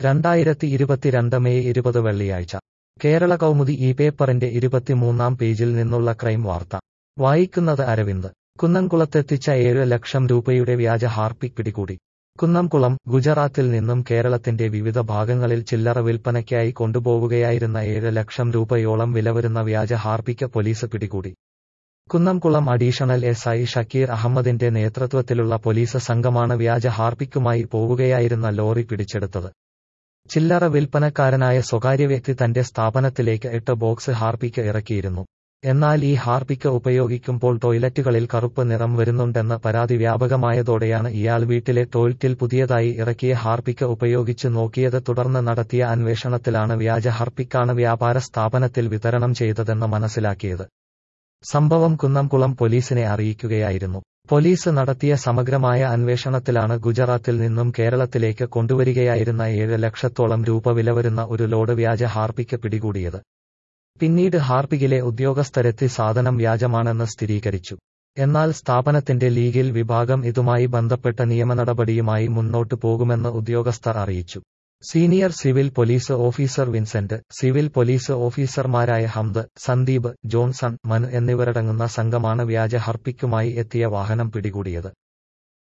രണ്ടായിരത്തി ഇരുപത്തിരണ്ട് മെയ് ഇരുപത് വെള്ളിയാഴ്ച കേരള കൗമുദി ഈ പേപ്പറിന്റെ ഇരുപത്തിമൂന്നാം പേജിൽ നിന്നുള്ള ക്രൈം വാർത്ത വായിക്കുന്നത് അരവിന്ദ് കുന്നംകുളത്തെത്തിച്ച ഏഴ് ലക്ഷം രൂപയുടെ വ്യാജ ഹാർപ്പിക് പിടികൂടി കുന്നംകുളം ഗുജറാത്തിൽ നിന്നും കേരളത്തിന്റെ വിവിധ ഭാഗങ്ങളിൽ ചില്ലറ വിൽപ്പനയ്ക്കായി കൊണ്ടുപോവുകയായിരുന്ന ഏഴ് ലക്ഷം രൂപയോളം വിലവരുന്ന വ്യാജ ഹാർപ്പിക്ക് പോലീസ് പിടികൂടി Kunnamkulam additional S I Shakeer അഹമ്മദിന്റെ നേതൃത്വത്തിലുള്ള പോലീസ് സംഘമാണ് വ്യാജ ഹാർപ്പിക്കുമായി പോവുകയായിരുന്ന ലോറി പിടിച്ചെടുത്തത് ചില്ലറ വിൽപ്പനക്കാരനായ സ്വകാര്യ വ്യക്തി തന്റെ സ്ഥാപനത്തിലേക്ക് എട്ട് ബോക്സ് ഹാർപ്പിക്ക് ഇറക്കിയിരുന്നു എന്നാൽ ഈ ഹാർപ്പിക്ക് ഉപയോഗിക്കുമ്പോൾ ടോയ്ലറ്റുകളിൽ കറുപ്പ് നിറം വരുന്നുണ്ടെന്ന പരാതി വ്യാപകമായതോടെയാണ് ഇയാൾ വീട്ടിലെ ടോയ്ലറ്റിൽ പുതിയതായി ഇറക്കിയ ഹാർപ്പിക്ക് ഉപയോഗിച്ച് നോക്കിയത് തുടർന്ന് നടത്തിയ അന്വേഷണത്തിലാണ് വ്യാജ ഹാർപ്പിക്കാണ് വ്യാപാര സ്ഥാപനത്തിൽ വിതരണം ചെയ്തതെന്ന് മനസ്സിലാക്കിയത് സംഭവം കുന്നംകുളം പോലീസിനെ അറിയിക്കുകയായിരുന്നു പോലീസ് നടത്തിയ സമഗ്രമായ അന്വേഷണത്തിലാണ് ഗുജറാത്തിൽ നിന്നും കേരളത്തിലേക്ക് കൊണ്ടുവരികയായിരുന്ന ഏഴ് ലക്ഷത്തോളം രൂപ വില വരുന്ന ഒരു ലോഡ് വ്യാജ ഹാർപ്പിക്ക് പിടികൂടിയത് പിന്നീട് ഹാർപ്പിക്കിലെ ഉദ്യോഗസ്ഥരെത്തി സാധനം വ്യാജമാണെന്ന് സ്ഥിരീകരിച്ചു എന്നാൽ സ്ഥാപനത്തിന്റെ ലീഗൽ വിഭാഗം ഇതുമായി ബന്ധപ്പെട്ട നിയമനടപടിയുമായി മുന്നോട്ടു പോകുമെന്ന് ഉദ്യോഗസ്ഥർ അറിയിച്ചു senior civil police officer Vincent civil police ഓഫീസർമാരായ ഹംദ് സന്ദീപ് ജോൺസൺ മനു എന്നിവരടങ്ങുന്ന സംഘമാണ് വ്യാജ ഹർപ്പിക്കുമായി എത്തിയ വാഹനം പിടികൂടിയത്